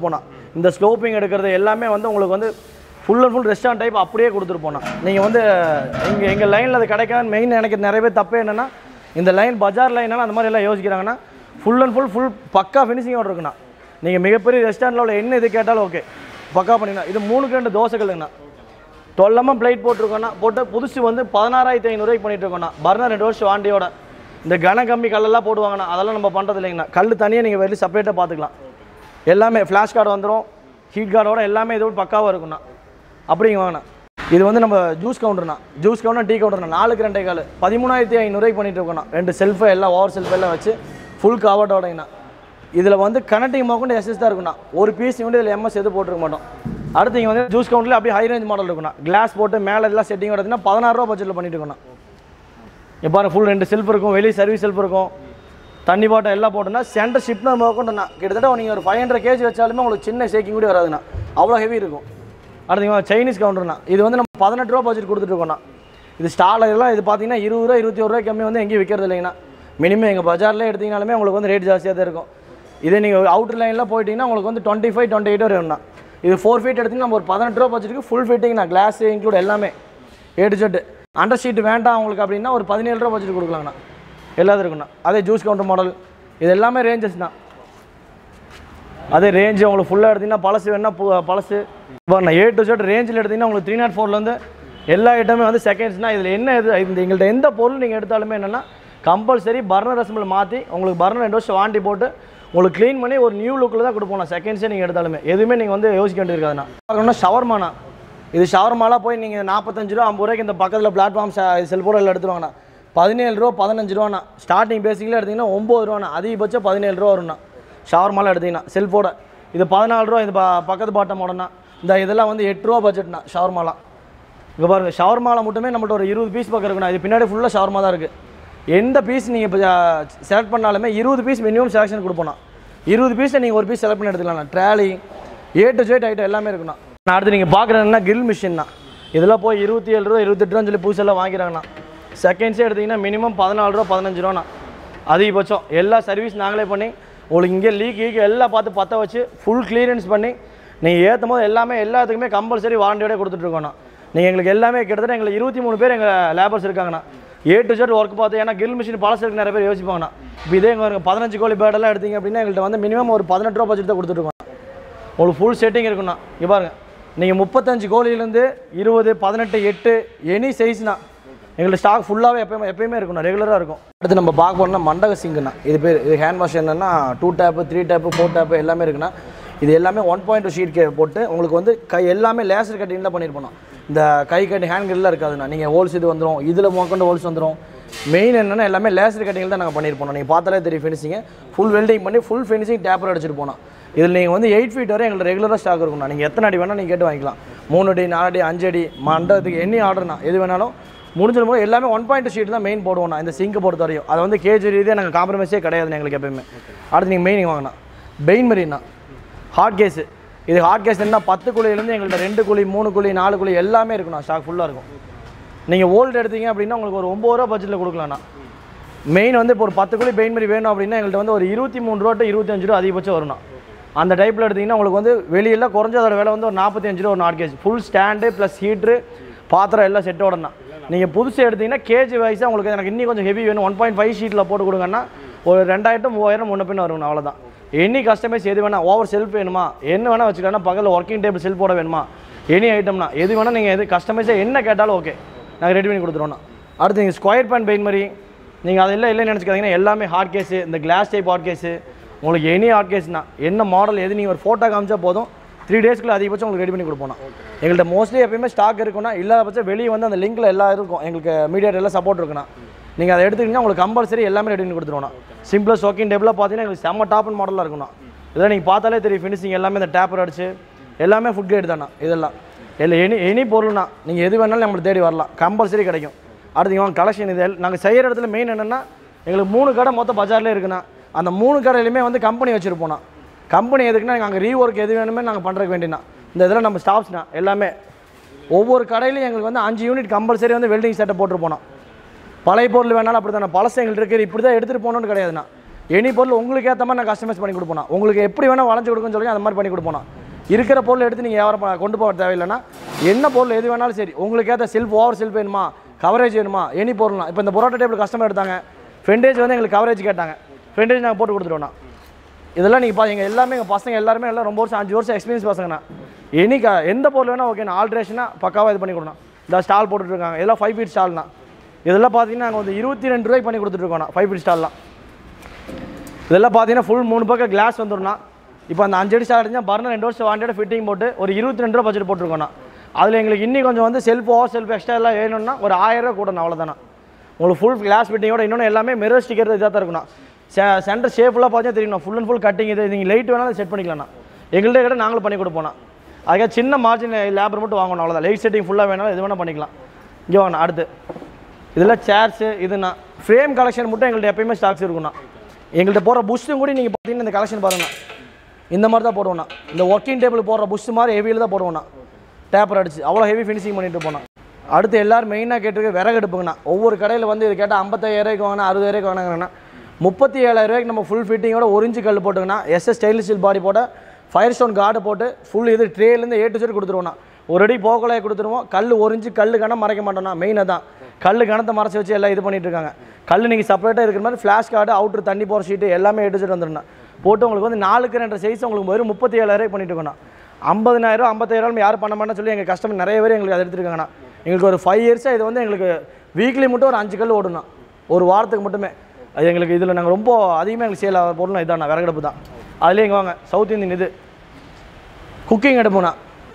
இந்த ஸ்லோப்பிங் எடுக்கிறது எல்லாமே வந்து உங்களுக்கு வந்து full and full restaurant type அப்படியே கொடுத்துருப்போம் நீங்கள் வந்து எங்கள் எங்கள் லைனில் அது கிடைக்காது மெயின் எனக்கு நிறைய பேர் தப்பே என்னென்னா இந்த லைன் பஜார் லைனால அந்த மாதிரி எல்லாம் யோசிக்கிறாங்கன்னா ஃபுல் அண்ட் ஃபுல் ஃபுல் பக்கா ஃபினிஷிங்கோட இருக்குண்ணா நீங்கள் மிகப்பெரிய ரெஸ்டாரண்ட்டில் உள்ள என்ன இது கேட்டாலும் ஓகே பக்கா பண்ணிக்கலாம் இது மூணுக்கு ரெண்டு தோசைகள்ங்கண்ணா தொல்லாமல் பிளேட் போட்டிருக்கோண்ணா போட்டு புதுசு வந்து பதினாறாயிரத்தி ஐநூறுரூவாய்க்கு பண்ணிட்டு இருக்கோண்ணா பர்னர் ரெண்டு வருஷம் வாண்டியோட இந்த கன கம்பி கல்லெல்லாம் போடுவாங்கண்ணா அதெல்லாம் நம்ம பண்ணுறது இல்லைங்கண்ணா கல் தனியாக நீங்கள் வெளியே செப்பரேட்டாக பார்த்துக்கலாம் எல்லாமே ஃப்ளாஷ் கார்டு வந்துடும் ஹீட் கார்டோட எல்லாமே இதோட பக்காவாக இருக்குண்ணா அப்படிங்க வாங்கண்ணா இது வந்து நம்ம ஜூஸ் கவுண்டர்ண்ணா ஜூஸ் கவுண்டர் டீ கவுண்டர்ண்ணா நாலுக்கு ரெண்டே கால் பதிமூணாயிரத்தி ஐநூறுரூவாய்க்கு பண்ணிட்டு இருக்கோண்ணா ரெண்டு செல்ஃபு எல்லாம் ஓவர் செல்ஃப் எல்லாம் வச்சு ஃபுல் கவர்டோடங்கண்ணா இதில் வந்து கனெக்டிங் மோக்கொண்டு எஸ்எஸ் தான் இருக்குண்ணா ஒரு பீஸ் வந்து இதில் எம்எஸ் எது போட்டிருக்க மாட்டோம் அடுத்து இங்கே வந்து ஜூஸ் கவுண்டரில் அப்படியே ஹை ரேஞ்ச் மாடல் இருக்குண்ணா கிளாஸ் போட்டு மேலே எல்லாம் செட்டிங் வரதுன்னா பதினாறுரூவா பட்ஜெட்டில் பண்ணிட்டு இருக்கோண்ணா இப்போ பாருங்க ஃபுல் ரெண்டு செல்ஃப் இருக்கும் வெளியே சர்வீஸ் செல்ஃப் இருக்கும் தண்ணி பாட்டம் எல்லாம் போட்டோன்னா சென்டர் ஷிப்னர் மோக்கொண்டுண்ணா கிட்டத்தட்ட நீங்கள் ஒரு ஃபைவ் ஹண்ட்ரட் கேஜி வச்சாலுமே உங்களுக்கு சின்ன ஷேக்கிங் கூட வராதுண்ணா அவ்வளோ ஹெவி இருக்கும் அடுத்து சைனீஸ் கவுண்டர்ண்ணா இது வந்து நம்ம பதினெட்டு ரூபா பட்ஜெட் கொடுத்துட்டு இருக்கோண்ணா இது ஸ்டால் எல்லாம் இது பார்த்தீங்கன்னா இருபது ரூபா இருபத்தி ஒரு ரூபாய் கம்மி வந்து எங்கேயும் விற்கிறது இல்லைங்கண்ணா மினிமம் எங்கள் பஜார்லேயே எடுத்தீங்கனாலுமே உங்களுக்கு வந்து ரேட் ஜாஸ்தியாக தான் இருக்கும் இதே நீங்கள் அவுட்டர் லைனில் போயிட்டீங்கன்னா உங்களுக்கு வந்து டுவெண்ட்டி ஃபைவ் டுவெண்ட்டி எயிட் வரும்ண்ணா இது ஃபோர் ஃபீட் எடுத்தீங்கன்னா நம்ம ஒரு பதினெட்டு ரூபா பட்ஜெட்டுக்கு ஃபுல் ஃபிட்டிங்ண்ணா கிளாஸ் இன்க்ளூட் எல்லாமே A to Z under sheet வேண்டாம் உங்களுக்கு அப்படின்னா ஒரு பதினேழு ரூபா பட்ஜெட் கொடுக்கலாங்கண்ணா எல்லாத்துக்கும் இருக்குண்ணா அதே ஜூஸ் கவுண்டர் மாடல் இது எல்லாமே ரேஞ்சஸ் தான் அதே ரேஞ்சு உங்களுக்கு ஃபுல்லாக எடுத்தீங்கன்னா பழசு வேணா பு- பழசு இப்போ ஏ டு ஜெட் ரேஞ்சில் எடுத்தீங்கன்னா உங்களுக்கு த்ரீ நாட் ஃபோர்லேருந்து எல்லா ஐட்டமே வந்து செகண்ட்ஸ்னால் இதில் என்ன இது இந்த எங்கள்கிட்ட எந்த பொருள் நீங்கள் எடுத்தாலுமே என்னென்னா கம்பல்சரி பர்னர் ரெசம்பிள் மாற்றி உங்களுக்கு பர்னர் ரெண்டு வருஷம் வாண்டி போட்டு உங்களுக்கு க்ளீன் பண்ணி ஒரு நியூ லுக்கில் தான் கொடுப்போம் நான் செகண்ட்ஸே நீங்கள் எடுத்தாலுமே எதுவுமே நீங்கள் வந்து யோசிக்க வேண்டியிருக்காதுண்ணா பார்க்கணும்னா ஷவர்மாண்ணா இது ஷவர்மாலாம் போய் நீங்கள் நாற்பத்தஞ்சு ரூபா ஐம்பது ரூபாய்க்கு இந்த பக்கத்தில் பிளாட்ஃபார்ம் செல்போரில் எடுத்துருவாங்கண்ணா பதினேழு ரூபா பதினஞ்சு ரூபாண்ணா ஸ்டார்டிங் பேசிக்கில் எடுத்தீங்கன்னா ஒம்பது ரூபாண்ணா அதிகபட்சம் பதினேழு ரூபா வரும்ண்ணா ஷவர்மாலாம் எடுத்தீங்கன்னா செல்ஃபோட இது பதினாலு ரூபா இது ப- பக்கத்து பாட்டம் மாடல்னா இந்த இதெல்லாம் வந்து எட்டு ரூபா பட்ஜெட்னா ஷவர்மாலாம் இங்கே பாருங்கள் ஷவர்மாவில் மட்டுமே நம்மள்ட்ட ஒரு இருபது பீஸ் பக்கம் இருக்குண்ணா இது பின்னாடி ஃபுல்லாக ஷவர்மா தான் இருக்குது எந்த பீஸ் நீங்கள் இப்போ செலக்ட் பண்ணாலுமே இருபது பீஸ் மினிமம் செலெக்ஷன் கொடுப்போம்ண்ணா இருபது பீஸில் நீங்கள் ஒரு பீஸ் செலக்ட் பண்ணி எடுத்துக்கலாம் trolley A to Z item எல்லாமே இருக்குண்ணா நான் அடுத்து நீங்கள் பார்க்குறதுனா கிரில் மிஷின் தான் இதெல்லாம் போய் இருபத்தி ஏழு ரூபா இருபத்தெட்டு ரூபான்னு சொல்லி புதுசெல்லாம் வாங்கிறாங்கண்ணா செகண்ட்ஸே எடுத்தீங்கன்னா மினிமம் பதினாலு ரூபா பதினஞ்சு ரூபாண்ணா அதிகபட்சம் எல்லா சர்வீஸ் நாங்களே பண்ணி உங்களுக்கு இங்கே லீக் கீக் எல்லாம் பார்த்து பற்ற வச்சு ஃபுல் கிளியரன்ஸ் பண்ணி நீங்கள் ஏற்றும் போது எல்லாமே எல்லாத்துக்குமே கம்பல்சரி வாரண்டியோட கொடுத்துட்ருக்கோண்ணா நீங்கள் எங்களுக்கு எல்லாமே கிட்டத்தட்ட எங்களுக்கு இருபத்தி மூணு பேர் எங்கள் லேபர்ஸ் இருக்காங்கண்ணா ஏ டு ஜெட் ஒர்க் பார்த்து ஏன்னா கில் மிஷின் பழசு இருக்கு நிறைய பேர் யோசிப்பாங்கண்ணா இப்போ இதே எங்கள் பதினஞ்சு கோழி பேடெல்லாம் எடுத்தீங்க அப்படின்னா எங்கள்கிட்ட வந்து மினிமம் ஒரு பதினெட்டு ரூபா பட்ஜெட் தான் கொடுத்துருக்கோம் உங்களுக்கு ஃபுல் செட்டிங் இருக்குண்ணா இங்கே பாருங்க நீங்கள் முப்பத்தஞ்சு கோழிலேருந்து இருபது பதினெட்டு எட்டு எனி சைஸ்னா எங்களுக்கு ஸ்டாக் ஃபுல்லாகவே எப்பயுமே எப்பயுமே இருக்குண்ணா ரெகுலராக இருக்கும் அடுத்து நம்ம பார்க்க போனோம்னா மண்டக சிங்குண்ணா இது பேர் இது ஹேண்ட் வாஷ் என்னன்னா two tap three tap four tap எல்லாமே இருக்குண்ணா இது எல்லாமே ஒன் பாயிண்ட் டூ ஷீட் போட்டு உங்களுக்கு வந்து கை எல்லாமே லேசர் கட்டிங் தான் பண்ணியிருப்போம் இந்த கை கட்டி ஹேண்ட் கிரில்லாம் இருக்காதுண்ணா நீங்கள் ஹோல்ஸ் இது வந்துடும் இதில் மொக்கண்டு ஹோல்ஸ் வந்துடும் மெயின் என்னன்னா எல்லாமே லேசர் கட்டிங் தான் நாங்கள் பண்ணியிருப்போம் நீங்கள் பார்த்தாலே தெரியும் ஃபினிஷிங்க ஃபுல் வெல்டிங் பண்ணி ஃபுல் ஃபினிஷிங் டேப்பர் அடிச்சிட்டு போனோம் இதில் நீங்கள் வந்து எயிட் ஃபீட் வரை எங்களுக்கு ரெகுலராக ஸ்டாக் இருக்கும்ண்ணா நீங்கள் எத்தனை அடி வேணால் நீங்கள் கேட்டு வாங்கிக்கலாம் மூணு அடி நாலு அடி அஞ்சு அடி மண்டபத்துக்கு என்ன ஆர்டர்னா எது வேணாலும் முடிஞ்சிடும் போது எல்லாமே ஒன் பாயிண்ட் ஷீட் தான் மெயின் போடுவோம்ண்ணா இந்த சிங்க் பொறுத்த வரையும் அது வந்து கேஜி ரீதியாக நாங்கள் காம்ப்ரமைஸே கிடையாது எங்களுக்கு எப்பயுமே அடுத்து நீங்கள் மெயின் வாங்கினா பெயின் மரீனா ஹார்ட் கேஸு இது ஹார்ட் கேஸ் என்ன பத்து குழியிலேருந்து எங்கள்கிட்ட ரெண்டு குழி மூணு குழி நாலு குழி எல்லாமே இருக்குண்ணா ஸ்டாக் ஃபுல்லாக இருக்கும் நீங்கள் ஓல்டு எடுத்தீங்க அப்படின்னா உங்களுக்கு ஒரு ஒம்பது ரூபா பட்ஜெட்டில் கொடுக்கலாம்ண்ணா மெயின் வந்து இப்போ ஒரு பத்து குழி பெயின் மாதிரி வேணும் அப்படின்னா எங்கள்கிட்ட வந்து ஒரு இருபத்தி மூணு ரூபா to இருபத்தஞ்சு ரூபா அதிகபட்சம் வரும்ண்ணா அந்த டைப்பில் எடுத்தீங்கன்னா உங்களுக்கு வந்து வெளியில் குறைஞ்சதோட விலை வந்து ஒரு நாற்பத்தஞ்சு ரூபா ஒரு நாட் gauge full stand plus heater பாத்திரம் எல்லாம் செட்டோடனா நீங்கள் புதுசு எடுத்தீங்கன்னா கேஜி வைஸாக உங்களுக்கு எனக்கு இன்னும் கொஞ்சம் ஹெவி வேணும் ஒன் பாயிண்ட் ஃபைவ் ஷீட்டில் போட்டு கொடுங்கன்னா ஒரு ரெண்டாயிரம் மூவாயிரம் முன்ன பின்ன வருங்கண்ணா அவ்வளோதான் எனி கஸ்டமைஸ் எது வேணா ஓவர் செல்ஃப் வேணுமா என்ன வேணால் வச்சுக்கலாம் பக்கத்தில் ஒர்க்கிங் டேபிள் செல்ஃபோட வேணுமா எனி ஐட்டம்னா எது வேணால் நீங்கள் எது கஸ்டமைஸாக என்ன கேட்டாலும் ஓகே நாங்கள் ரெடி பண்ணி கொடுத்துருவோண்ணா அடுத்து நீங்கள் ஸ்கொயர் பேன் பெயின் மாதிரி நீங்கள் அதெல்லாம் இல்லைன்னு நினச்சிக்காதீங்கன்னா எல்லாமே ஹார்ட் கேஸு இந்த கிளாஸ் டைப் ஹார்ட் கேஸு உங்களுக்கு எனி ஹார்ட் கேஸ்னா என்ன மாடல் எது நீங்கள் ஒரு ஃபோட்டோ காமிச்சா போதும் த்ரீ டேஸ்க்குள்ள அதிகபட்சம் உங்களுக்கு ரெடி பண்ணி கொடுப்போம் எங்கள்கிட்ட மோஸ்ட்லி எப்பயுமே ஸ்டாக் இருக்குன்னா இல்லாத பட்சம் வெளியே வந்து அந்த லிங்க்கில் எல்லாம் இருக்கும் எங்களுக்கு மீடியா எல்லாம் சப்போர்ட் இருக்குண்ணா நீங்கள் அதை எடுத்துக்கிட்டீங்கன்னா உங்களுக்கு கம்பல்சரி எல்லாமே ரெடி பண்ணி கொடுத்துருவோம் சிம்பிளாக ஒர்க்கிங் டேபிளாக பார்த்தீங்கன்னா எங்களுக்கு செம்ம டாப் அண்ட் மாடலாக இருக்குண்ணா இதெல்லாம் நீங்கள் பார்த்தாலே தெரியும் ஃபினிஷிங் எல்லாமே இந்த டேப்பர் அடிச்சு எல்லாமே ஃபுட் கிரேட் தானே இதெல்லாம் இல்லை எனி எனி பொருள்னா நீங்கள் எது வேணாலும் நம்மளுக்கு தேடி வரலாம் கம்பல்சரி கிடைக்கும் அடுத்து வாங்க கலெக்ஷன் இது நாங்கள் செய்கிற இடத்துல மெயின் என்னென்னா எங்களுக்கு மூணு கடை மொத்தம் பஜார்லேயே இருக்குண்ணா அந்த மூணு கடையிலுமே வந்து கம்பெனி வச்சுருப்போண்ணா கம்பெனி எதுக்குன்னா நாங்கள் ரீஒர்க் எது வேணுமே நாங்கள் பண்ணுறதுக்கு வேண்டியனா இந்த இதில் நம்ம ஸ்டாஃப்ஸ்னா எல்லாமே ஒவ்வொரு கடையிலையும் எங்களுக்கு வந்து அஞ்சு யூனிட் கம்பல்சரி வந்து வெல்டிங் செட்டை போட்டுருப்போம் பழைய பொருள் வேணாலும் அப்படி தானே பழசு எங்களுக்கு இருக்குது இப்படி தான் எடுத்துகிட்டு போகணும்னு கிடையாதுண்ணா எனி பொருள் உங்களுக்கு ஏற்ற மாதிரி நான் கஸ்டமைஸ் பண்ணி கொடுப்போம் உங்களுக்கு எப்படி வேணால் வளைஞ்சு கொடுக்குன்னு சொல்லி அந்த மாதிரி பண்ணி கொடுப்போம் இருக்கிற பொருள் எடுத்து நீங்கள் வியாபாரம் பண்ண- கொண்டு போக தேவையில்லைன்னா என்ன பொருள் எது வேணாலும் சரி உங்களுக்கு ஏற்ற செல்ஃப் ஓவர் செல்ஃப் வேணுமா கவரேஜ் வேணுமா எனி பொருள்லாம் இப்போ இந்த பரோட்டா டேபிள் கஸ்டமர் எடுத்தாங்க ஃப்ரெண்டேஜ் வந்து எங்களுக்கு கவரேஜ் கேட்டாங்க ஃப்ரெண்டேஜ் நாங்கள் போட்டு கொடுத்துருவோண்ணா இதெல்லாம் நீங்கள் பாருங்க எல்லாமே எங்கள் பசங்க எல்லாருமே எல்லாம் ரொம்ப வருஷம் அஞ்சு வருஷம் எக்ஸ்பீரியன்ஸ் பசங்கண்ணா எனி க எந்த பொருள் வேணால் ஓகேண்ணா ஆல்ட்ரேஷனாக பக்காவாக இது பண்ணி கொடுக்கணும் இந்த ஸ்டால் போட்டுட்ருக்காங்க இதெல்லாம் ஃபைவ் ஃபீட் ஸ்டால்னா இதெல்லாம் பார்த்தீங்கன்னா நாங்கள் வந்து இருபத்தி ரெண்டு ரூபாய்க்கு பண்ணி கொடுத்துட்ருக்கோண்ணா ஃபைவ் ஃபீட் ஸ்டால்லாம் இதெல்லாம் பார்த்தீங்கன்னா ஃபுல் மூணு பக்கம் கிளாஸ் வந்துடும்னா இப்போ அந்த அஞ்சு அடி ஸ்டால் அடிச்சா பர்னர் ரெண்டு வருஷம் வாண்டட் ஃபிட்டிங் போட்டு ஒரு இருபத்தி ரெண்டு ரூபா பட்ஜெட் போட்டிருக்கோண்ணா அதில் எங்களுக்கு இன்னி கொஞ்சம் வந்து செல்ஃப் ஓவர் செல்ஃப் எக்ஸ்ட்ரா எல்லாம் வேணும்னா ஒரு ஆயிரம் ரூபா கூடணும் அவ்வளோதானா உங்களுக்கு ஃபுல் கிளாஸ் ஃபிட்டிங்கோட இன்னொன்று எல்லாமே மிரர் ஸ்டிக்கர் இதாக தான் இருக்குண்ணா சென்டர் ஷேப்லாம் பார்த்தா தெரியும் ஃபுல் அண்ட் ஃபுல் கட்டிங் இது நீங்கள் லைட் வேணாலும் செட் பண்ணிக்கலாம்ண்ணா எங்கள்கிட்ட கிட்ட நாங்களும் பண்ணி கொடுப்போம்ண்ணா அதுக்காக சின்ன மார்ஜின் லேபர் மட்டும் வாங்கணும் அவ்வளோதான் லைட் செட்டிங் ஃபுல்லாக வேணாலும் எது வேணால் பண்ணிக்கலாம் இங்கே வாங்கண்ணா அடுத்து இதெல்லாம் சேர்ஸு இதுண்ணா ஃப்ரேம் கலெக்ஷன் மட்டும் எங்கள்கிட்ட எப்பயுமே ஸ்டாக்ஸ் இருக்குண்ணா எங்கள்கிட்ட போகிற புஷ்ஷும் கூட நீங்கள் பார்த்தீங்கன்னா இந்த கலெக்ஷன் பாருங்கண்ணா இந்த மாதிரி தான் போடுவோண்ணா இந்த ஒர்க்கிங் டேபிள் போடுற புஷ் மாதிரி ஹெவியில் தான் போடுவோண்ணா டேப்பர் அடிச்சு அவ்வளோ ஹெவி ஃபினிஷிங் பண்ணிட்டு போனோம் அடுத்து எல்லாரும் மெயினாக கேட்டிருக்க விறகு அடுப்புங்கண்ணா ஒவ்வொரு கடையில் வந்து இது கேட்டால் ஐம்பத்தாயிரரூவாய்க்கு வாங்கினா அறுபதாயிரூவாய்க்கு வாங்கினாங்கன்னா முப்பத்தி ஏழாயிரூவாய்க்கு நம்ம ஃபுல் ஃபிட்டிங்கோட ஒரு இன்ச்சு கல் போட்டுங்கன்னா எஸ்எஸ் ஸ்டெயின்லெஸ் ஸ்டீல் பாடி போட்டு ஃபயர் ஸ்டோன் கார்டு போட்டு ஃபுல் இது ட்ரேலேருந்து ஏ டு செட் கொடுத்துருவோண்ணா ஒரு அடி போக்கலையை கொடுத்துருவோம் கல் ஒரு இன்ச்சு கல் கணம் மறைக்க மாட்டோம்னா மெயினாக தான் கல் கணத்தை மறைச்சி வச்சு எல்லாம் இது பண்ணிட்டு இருக்காங்க கல் நீங்கள் செப்பரேட்டாக இருக்கிற மாதிரி ஃப்ளாஷ் கார்டு அவுட்ரு தண்ணி போகிற ஷீட்டு எல்லாமே ஏ டு செட் வந்துடும்ண்ணா போட்டு உங்களுக்கு வந்து நாலுக்கு ரெண்டு சைஸ் உங்களுக்கு வெறும் முப்பத்தி ஏழாயிரம் பண்ணிட்டு இருக்கோண்ணா ஐம்பதினாயிரம் ஐம்பத்தாயிரம் யாரும் பண்ண மாட்டேன்னு சொல்லி எங்கள் கஸ்டமர் நிறைய பேர் எங்களுக்கு அதை எடுத்துருக்காங்கண்ணா எங்களுக்கு ஒரு ஃபைவ் இயர்ஸாக இது வந்து எங்களுக்கு வீக்லி மட்டும் ஒரு அஞ்சு கல் ஓடுண்ணா ஒரு வாரத்துக்கு மட்டுமே அது எங்களுக்கு இதில் நாங்கள் ரொம்ப அதிகமாக எங்களுக்கு சேல் ஆகிற பொருள் இதாண்ணா விறகடுப்பு தான் அதுலேயே இங்கே வாங்க சவுத் இந்தியன் இது குக்கிங் அடுப்புண்ணா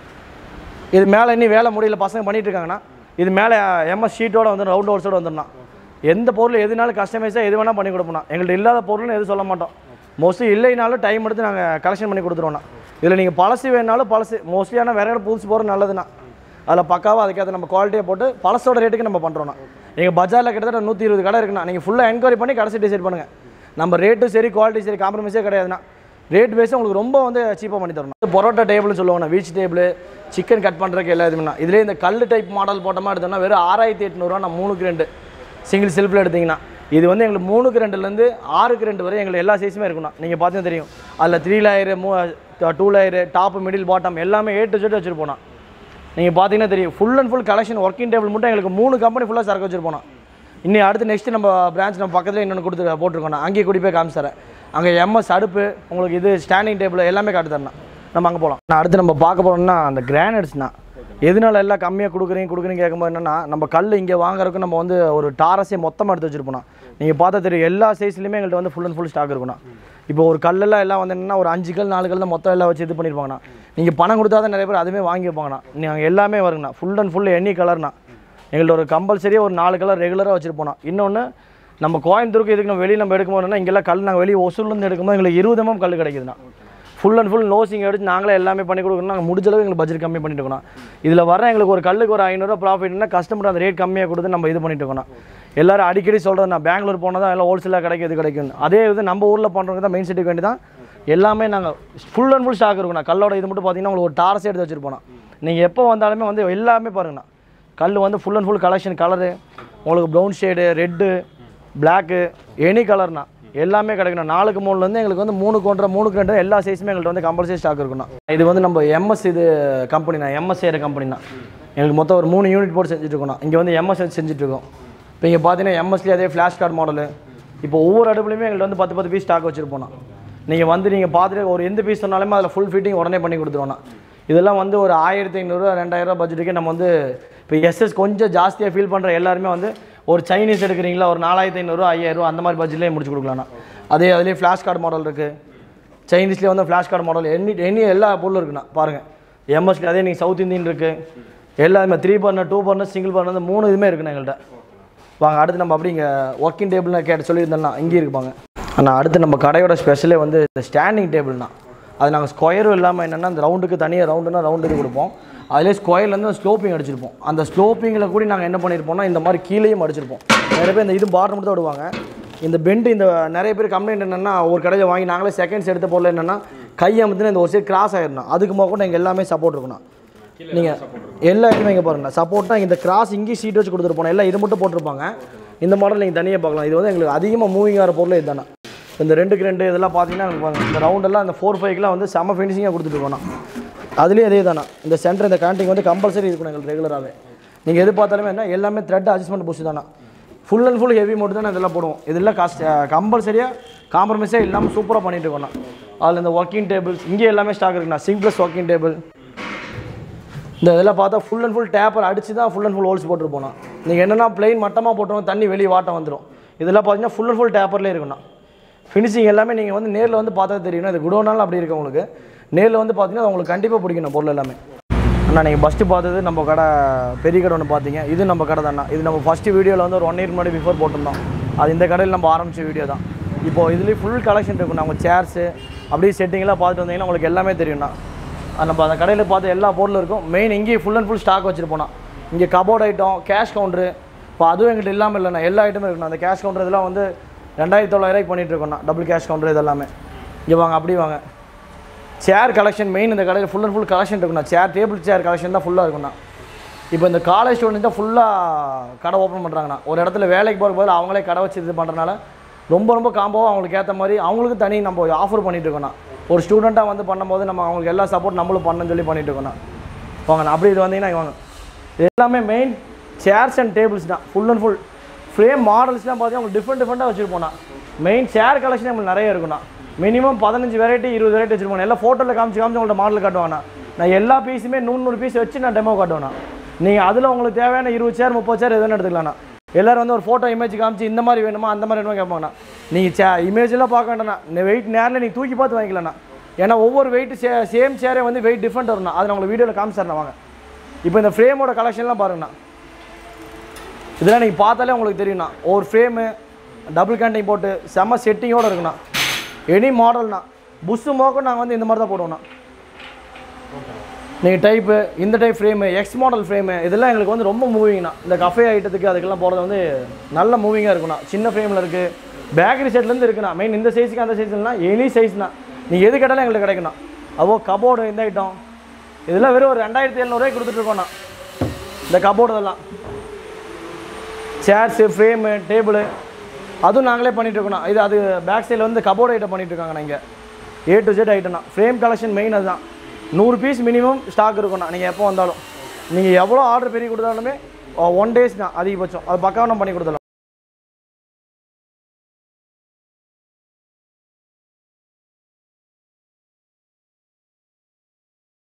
இது மேலே இன்னும் வேலை முடியல பசங்க பண்ணிட்டு இருக்காங்கன்னா இது மேலே எம்எஸ் ஷீட்டோட வந்து ரவுண்ட் ஹவுஸோட வந்துடணும் எந்த பொருள் எதுனாலும் கஸ்டமைஸாக எது வேணால் பண்ணி கொடுப்போம்னா எங்கள்கிட்ட இல்லாத பொருள்னு எதுவும் சொல்ல மாட்டோம் மோஸ்ட்லி இல்லைனாலும் டைம் எடுத்து நாங்கள் கலெக்ஷன் பண்ணி கொடுத்துருவோண்ணா இதில் நீங்கள் பழசு வேணாலும் பழசு மோஸ்ட்லி ஆனால் வேற புதுசு போகிறது நல்லதுண்ணா அதில் பக்காவாக அதுக்கேற்ற நம்ம குவாலிட்டியை போட்டு பழசோட ரேட்டுக்கு நம்ம பண்ணுறோண்ணா எங்கள் பஜாரில் கிட்டத்தட்ட நூற்றி இருபது கடை இருக்குண்ணா நீங்கள் ஃபுல்லாக என்கொயரி பண்ணி கடைசி டிசைட் பண்ணுங்கள் நம்ம ரேட்டும் சரி குவாலிட்டி சரி காம்ப்ரமைஸே கிடையாதுண்ணா ரேட் பேஸும் உங்களுக்கு ரொம்ப வந்து சீப்பாக பண்ணி தரணும் பரோட்டா டேபிள்னு சொல்லுவாங்க வீச் டேபிள் சிக்கன் கட் பண்ணுறதுக்கு எல்லா இதுவும்னா இதுலேயே இந்த கல் டைப் மாடல் போட்டோமா எடுத்தோம்னா வெறும் ஆறாயிரத்தி எட்நூறுவா நான் மூணுக்கு ரெண்டு சிங்கிள் செல்ஃபில் எடுத்தீங்கன்னா இது வந்து எங்களுக்கு மூணுக்கு ரெண்டுலேருந்து ஆறுக்கு ரெண்டு வரை எங்களுக்கு எல்லா சைஸுமே இருக்குண்ணா நீங்கள் பார்த்தீங்கன்னா தெரியும் அதில் த்ரீ லேயரு மூ two layer top middle bottom எல்லாமே ஏ டு செட் வச்சுருப்போண்ணா நீங்கள் பார்த்தீங்கன்னா தெரியும் full and full collection working table மட்டும் எங்களுக்கு மூணு கம்பெனி ஃபுல்லாக சரக்கு வச்சுருப்போம் இன்னி அடுத்து நெக்ஸ்ட் நம்ம பிரான்ச் நம்ம பக்கத்தில் இன்னொன்று கொடுத்து போட்டிருக்கோம் அங்கேயே கூட்டி போய் காமிச்சாரேன் அங்கே எம்எஸ் அடுப்பு உங்களுக்கு இது ஸ்டாண்டிங் டேபிள் எல்லாமே காட்டு தரணும் நம்ம அங்கே போகலாம் நான் அடுத்து நம்ம பார்க்க போகிறோம்னா அந்த கிரானைட்ஸ்னா எதனால எல்லாம் கம்மியாக கொடுக்குறீங்க கொடுக்குறீங்க கேட்கும்போது என்னன்னா நம்ம கல் இங்கே வாங்குறதுக்கு நம்ம வந்து ஒரு டாரஸே மொத்தமாக எடுத்து வச்சிருப்போம் நீங்கள் பார்த்தா தெரியும் எல்லா சைஸ்லையுமே எங்கள்கிட்ட வந்து ஃபுல் அண்ட் ஃபுல் ஸ்டாக் இருக்குண்ணா இப்போ ஒரு கல்லெல்லாம் எல்லாம் வந்து என்னன்னா ஒரு அஞ்சு கல் நாலு கல் தான் மொத்தம் எல்லாம் வச்சு இது பண்ணியிருப்பாங்கண்ணா நீங்கள் பணம் கொடுத்தா தான் நிறைய பேர் அதுவுமே வாங்கி வைப்பாங்கண்ணா நீங்கள் எல்லாமே வருங்கண்ணா ஃபுல் அண்ட் ஃபுல் எனி கலர்னா எங்கள்ட்ட ஒரு கம்பல்சரியாக ஒரு நாலு கலர் ரெகுலராக வச்சுருப்போம் இன்னொன்று நம்ம கோயம்புத்தூருக்கு இதுக்கு நம்ம வெளியே நம்ம எடுக்கும்போதுனா இங்கெல்லாம் கல் நாங்கள் வெளியே ஒசூர்லேருந்து எடுக்கும்போது எங்களுக்கு இருபது mm கல் கிடைக்குதுண்ணா ஃபுல் அண்ட் ஃபுல் நோசிங் எடுத்து நாங்களே எல்லாமே பண்ணி கொடுக்கணும் நாங்கள் முடிஞ்ச அளவு எங்களுக்கு பட்ஜெட் கம்மி பண்ணிட்டு இருக்கோம் இதில் வர எங்களுக்கு ஒரு கல்லுக்கு ஒரு ஐநூறுரூவா ப்ராஃபிட்னா கஸ்டமர் அந்த ரேட் கம்மியாக கொடுத்து நம்ம இது பண்ணிட்டு இருக்கோம் எல்லாரும் அடிக்கடி சொல்கிறது நான் பெங்களூர் போனால் தான் எல்லாம் ஹோல்சேலாக கிடைக்கும் இது கிடைக்கும் அதே இது நம்ம ஊரில் பண்ணுறவங்க தான் மெயின் சிட்டிக்கு வேண்டி தான் எல்லாமே நாங்கள் ஃபுல் அண்ட் ஃபுல் ஸ்டாக் இருக்குண்ணா கல்லோட இது மட்டும் பார்த்தீங்கன்னா உங்களுக்கு ஒரு டாரஸே எடுத்து வச்சிருப்போம் நீங்கள் எப்போ வந்தாலுமே வந்து எல்லாமே பாருங்கண்ணா கல் வந்து full and full collection colour உங்களுக்கு brown shade red black any கலர்னா எல்லாமே கிடைக்கணும் நாலுக்கு மூணுலேருந்து எங்களுக்கு வந்து மூணு கொண்ட மூணுக்கு ரெண்டு எல்லா சைஸுமே எங்கள்கிட்ட வந்து கம்பல்சரி ஸ்டாக் இருக்கணும் இது வந்து நம்ம எம்எஸ் இது கம்பெனிண்ணா எம்எஸ் செய்கிற கம்பெனிண்ணா எங்களுக்கு மொத்தம் ஒரு மூணு யூனிட் போட்டு செஞ்சுட்டு இருக்கோம் இங்கே வந்து எம்எஸ் வச்சு செஞ்சுட்டு இருக்கோம் இப்போ இங்கே பார்த்தீங்கன்னா எம்எஸ்லேயே அதே ஃப்ளாஷ் கார்டு மாடலு இப்போ ஒவ்வொரு அடுப்புலையுமே எங்கள்கிட்ட வந்து பத்து பத்து பீஸ் ஸ்டாக் வச்சுருப்போம் நீங்கள் வந்து நீங்கள் பார்த்துட்டு ஒரு எந்த பீஸ் சொன்னாலுமே அதில் ஃபுல் ஃபிட்டிங் உடனே பண்ணி கொடுத்துருவோண்ணா இதெல்லாம் வந்து ஒரு ஆயிரத்தி ஐநூறுரூவா ரெண்டாயிரரூவா பட்ஜெட்டுக்கே நம்ம வந்து இப்போ எஸ்எஸ் கொஞ்சம் ஜாஸ்தியாக ஃபீல் பண்ணுற எல்லாருமே வந்து ஒரு சைனீஸ் எடுக்கிறீங்களா ஒரு நாலாயிரத்தி ஐநூறுரூவா ஐயாயிரரூவா அந்த மாதிரி பட்ஜெட்லேயே முடிச்சு கொடுக்கலாம்ண்ணா அதே அதுலேயே ஃப்ளாஷ் கார்டு மாடல் இருக்குது சைனீஸ்லேயே வந்து flash card model any any எல்லா பொருளும் இருக்குண்ணா பாருங்கள் எம்எஸ்ல அதே நீங்கள் சவுத் இந்தியன் இருக்குது எல்லாமே three burner two burner single burner மூணு இதுவுமே இருக்குண்ணா எங்கள்கிட்ட வாங்க அடுத்து நம்ம அப்படி இங்கே ஒர்க்கிங் டேபிள்னு கேட்டு சொல்லியிருந்தோம்னா இங்கே இருப்பாங்க ஆனால் அடுத்து நம்ம கடையோட ஸ்பெஷலே வந்து இந்த ஸ்டாண்டிங் டேபிள்னா அது நாங்கள் ஸ்கொயரும் இல்லாமல் என்னென்னா அந்த ரவுண்டுக்கு தனியாக ரவுண்டுனா ரவுண்டுக்கு கொடுப்போம் அதிலே ஸ்கொயர்லேருந்து ஸ்லோப்பிங் அடிச்சிருப்போம் அந்த ஸ்லோப்பிங்கில் கூட நாங்கள் என்ன பண்ணியிருப்போம்னா இந்த மாதிரி கீழேயும் அடிச்சிருப்போம் நிறைய பேர் இந்த இது பாட்டம் மட்டும் தான் விடுவாங்க இந்த பெண்டு இந்த நிறைய பேர் கம்ப்ளைண்ட் என்னென்னா ஒரு கடையில் வாங்கி நாங்களே செகண்ட்ஸ் எடுத்த பொருள் என்னென்னா கை அமுத்துனா இந்த ஒரு சைடு கிராஸ் ஆயிடணும் அதுக்கு போக கூட எங்கள் எல்லாமே சப்போர்ட் இருக்கணும் நீங்கள் எல்லா இடத்துலையும் இங்கே பாருங்க சப்போர்ட்னா இந்த கிராஸ் இங்கேயும் சீட் வச்சு கொடுத்துருப்போம் எல்லாம் இது மட்டும் போட்டிருப்பாங்க இந்த மாடல் நீங்கள் தனியாக பார்க்கலாம் இது வந்து எங்களுக்கு அதிகமாக மூவிங் ஆகிற பொருள் இதுதானே இந்த ரெண்டுக்கு ரெண்டு இதெல்லாம் பார்த்தீங்கன்னா எனக்கு பாருங்க, இந்த ரவுண்டெல்லாம் இந்த ஃபோர் ஃபைவ்க்குலாம் வந்து செம ஃபினிஷிங்காக கொடுத்துட்டு இருக்கோம் அதுலேயும் அதே தானே இந்த சென்டர் இந்த கனெக்டிங் வந்து கம்பல்சரி இருக்கணும் எங்களுக்கு ரெகுலராகவே நீங்கள் எது பார்த்தாலுமே என்ன எல்லாமே த்ரெட் அட்ஜஸ்ட்மெண்ட் புஷ் தானே ஃபுல் அண்ட் ஃபுல் ஹெவி மட்டும் தான் இதெல்லாம் போடுவோம் இதெல்லாம் காஸ்ட் கம்பல்சரியாக காம்ப்ரமைஸே இல்லாமல் சூப்பராக பண்ணிட்டு இருக்கோம் நான். அதில் இந்த ஒர்க்கிங் டேபிள்ஸ் இங்கே எல்லாமே ஸ்டாக் இருக்குண்ணா சிங் ப்ளஸ் ஒர்க்கிங் டேபிள் இந்த இதெல்லாம் பார்த்தா ஃபுல் அண்ட் ஃபுல் டேப்பர் அடிச்சு தான் ஃபுல் அண்ட் ஃபுல் ஹோல்ஸ் போட்டுருப்போம் நான் நீங்கள் என்னென்னா பிளெயின் மட்டமாக போட்டோம் தண்ணி வெளியே வாட்டம் வந்துடும் இதெல்லாம் பார்த்தீங்கன்னா ஃபுல் அண்ட் ஃபுல் டேப்பர்லேயே இருக்குண்ணா ஃபினிஷிங் எல்லாமே நீங்கள் வந்து நேரில் வந்து பார்த்தா தெரியும் இது குடோனாலும் அப்படி இருக்கு உங்களுக்கு நேரில் வந்து பார்த்தீங்கன்னா அது உங்களுக்கு கண்டிப்பாக பிடிக்கணும் பொருள் எல்லாமே அண்ணா நீங்கள் ஃபஸ்ட்டு பார்த்தது நம்ம கடை பெரிய கடை ஒன்று பார்த்தீங்க இது நம்ம கடை தானே இது நம்ம ஃபஸ்ட்டு வீடியோவில் வந்து ஒரு ஒன் இயர் முன்னாடி பிஃபோர் போட்டிருந்தோம் அது இந்த கடையில் நம்ம ஆரம்பிச்ச வீடியோ தான் இப்போ இதுலேயே ஃபுல் கலெக்ஷன் இருக்கும் நம்ம சேர்ஸு அப்படியே செட்டிங்லாம் பார்த்துட்டு வந்தீங்கன்னா உங்களுக்கு எல்லாமே தெரியும்ண்ணா அது நம்ம அந்த கடையில் பார்த்து எல்லா பொருளும் இருக்கும் மெயின் இங்கேயே ஃபுல் அண்ட் ஃபுல் ஸ்டாக் வச்சுருப்போம் இங்கே கபோர்ட் ஐட்டம் கேஷ் கவுண்டரு இப்போ அதுவும் எங்கிட்ட இல்லாமல் இல்லைண்ணா எல்லா ஐட்டமும் இருக்குண்ணா அந்த கேஷ் கவுண்டர் இதெல்லாம் வந்து ரெண்டாயிரத்தி தொள்ளாயிரம் பண்ணிட்டு இருக்கோம்ண்ணா டபுள் கேஷ் கவுண்டர் இதெல்லாமே இங்கே வாங்க அப்படி வாங்க சேர் கலெக்ஷன் மெயின் இந்த கடையில் ஃபுல் அண்ட் ஃபுல் கலெக்ஷன் இருக்குண்ணா சேர் டேபிள் சேர் கலெக்ஷன் தான் ஃபுல்லாக இருக்குண்ணா இப்போ இந்த காலேஜ் ஸ்டூடெண்ட் தான் ஃபுல்லாக கடை ஓப்பன் பண்ணுறாங்கண்ணா ஒரு இடத்துல வேலைக்கு போகிற போது அவங்களே கடை வச்சு இது பண்ணுறனால ரொம்ப ரொம்ப காம்போவாக அவங்களுக்கு ஏற்ற மாதிரி அவங்களுக்கு தனி நம்ம ஆஃபர் பண்ணிட்டு இருக்கோண்ணா ஒரு ஸ்டூடெண்ட்டாக வந்து பண்ணும்போது நம்ம அவங்களுக்கு எல்லா சப்போர்ட் நம்மளும் பண்ணணும்னு சொல்லி பண்ணிட்டு இருக்கோண்ணா வாங்கண்ணா அப்படி இது வந்தீங்கன்னா இங்க வாங்க இது எல்லாமே மெயின் சேர்ஸ் அண்ட் டேபிள்ஸ் தான் ஃபுல் அண்ட் ஃபுல் ஃப்ரேம் மாடல்ஸ்லாம் பார்த்தீங்கன்னா உங்களுக்கு டிஃப்ரெண்ட் டிஃப்ரெண்ட்டாக வச்சுருப்போம்ண்ணா மெயின் சேர் கலெக்ஷன் நம்மளுக்கு நிறைய இருக்குண்ணா மினிமம் பதினஞ்சு வெரைட்டி இருபது வெரைட்டி வச்சுருப்போம் எல்லாம் ஃபோட்டோவில் காமிச்சு காமிச்சு உங்கள்ட்ட மாடல் காட்டுவாங்கண்ணா நான் எல்லா பீஸுமே நூறு நூறு பீஸ் வச்சு நான் டெமோ காட்டுவேண்ணா நீங்கள் அதில் உங்களுக்கு தேவையான இருபது சேர் முப்பது சேர் எதுவும் எடுத்துக்கலாம்ண்ணா எல்லாரும் வந்து ஒரு ஃபோட்டோ இமேஜ் காமிச்சு இந்த மாதிரி வேணுமா அந்த மாதிரி வேணுமா கேட்பாங்கண்ணா நீங்கள் சே இமேஜெல்லாம் பார்க்க வேண்டாம்ண்ணா வெயிட் நேரில் நீங்கள் தூக்கி பார்த்து வாங்கிக்கலாம்ண்ணா ஏன்னா ஒவ்வொரு வெயிட் சே சேம் சேரே வந்து வெயிட் டிஃப்ரெண்ட் வரும்ண்ணா அதை நான் உங்களுக்கு வீடியோவில் காமிச்சிடுறேன் வாங்க இப்போ இந்த ஃப்ரேமோட கலெக்ஷன்லாம் பாருங்கண்ணா இதெல்லாம் நீங்கள் பார்த்தாலே உங்களுக்கு தெரியும்ண்ணா ஒரு ஃப்ரேமு டபுள் கேண்டிங் போட்டு செம்ம செட்டிங்கோடு இருக்குண்ணா எனி மாடல்ண்ணா புஷ்ஷு மோக்கம் நாங்கள் வந்து இந்த மாதிரி தான் போடுவோண்ணா நீங்கள் டைப்பு இந்த type frame X model frame இதெல்லாம் எங்களுக்கு வந்து ரொம்ப மூவிங்ண்ணா இந்த கஃபே ஐட்டத்துக்கு அதுக்கெல்லாம் போகிறது வந்து நல்ல மூவிங்காக இருக்குண்ணா சின்ன ஃப்ரேமில் இருக்குது பேக்கரி செட்லேருந்து இருக்குண்ணா மெயின் இந்த சைஸுக்கு அந்த சைஸ்லாம் எனி சைஸ்ண்ணா நீங்கள் எது கேட்டாலும் எங்களுக்கு கிடைக்குண்ணா அப்போ கபோர்டு இந்த ஐட்டம் இதெல்லாம் வெறும் ஒரு ரெண்டாயிரத்தி எழுநூறுவாய்க்கு கொடுத்துட்ருக்கோண்ணா இந்த கபோர்டு இதெல்லாம் சேர்ஸு ஃப்ரேமு டேபிள் அதுவும் நாங்களே பண்ணிட்டு இருக்கோம் இது அது பேக் சைடில் வந்து கபோர்ட் ஐட்டம் பண்ணிட்டு இருக்காங்க இங்கே ஏ டு ஜெட் ஐட்டம்னா ஃப்ரேம் கலெக்ஷன் மெயின் அதுதான் நூறு பீஸ் மினிமம் ஸ்டாக் இருக்கும்ண்ணா நீங்கள் எப்போ வந்தாலும் நீங்கள் எவ்வளோ ஆர்டர் பெரிய கொடுத்தாலுமே ஒன் டேஸ் தான் அதிகபட்சம் அது பக்காவாக நம்ம பண்ணி கொடுத்துடலாம்